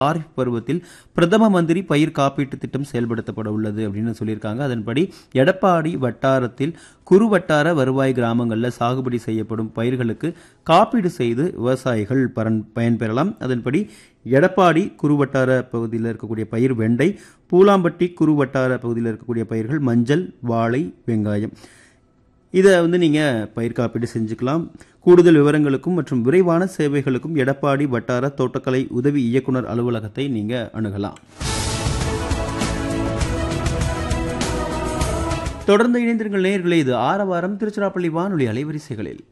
காரிஃப் பருவத்தில் பிரதம மந்திரி பயிர் காப்பீட்டு திட்டம் செயல்படுத்தப்பட உள்ளது அப்படின்னு சொல்லியிருக்காங்க அதன்படி எடப்பாடி வட்டாரத்தில் குறு வட்டார வருவாய் கிராமங்களில் சாகுபடி செய்யப்படும் பயிர்களுக்கு காப்பீடு செய்து விவசாயிகள் பரன் பயன்பெறலாம் அதன்படி எடப்பாடி குறுவட்டார பகுதியில் இருக்கக்கூடிய பயிர் வெண்டை பூலாம்பட்டி குறுவட்டார பகுதியில் இருக்கக்கூடிய பயிர்கள் மஞ்சள் வாழை வெங்காயம் இதை வந்து நீங்கள் பயிர் காப்பீடு செஞ்சுக்கலாம் கூடுதல் விவரங்களுக்கும் மற்றும் விரைவான சேவைகளுக்கும் எடப்பாடி வட்டார தோட்டக்கலை உதவி இயக்குனர் அலுவலகத்தை நீங்கள் அணுகலாம் தொடர்ந்து இணைந்திருங்கள் நேயர்களே இது ஆரவாரம் திருச்சிராப்பள்ளி வானொலி அலைவரிசைகளில்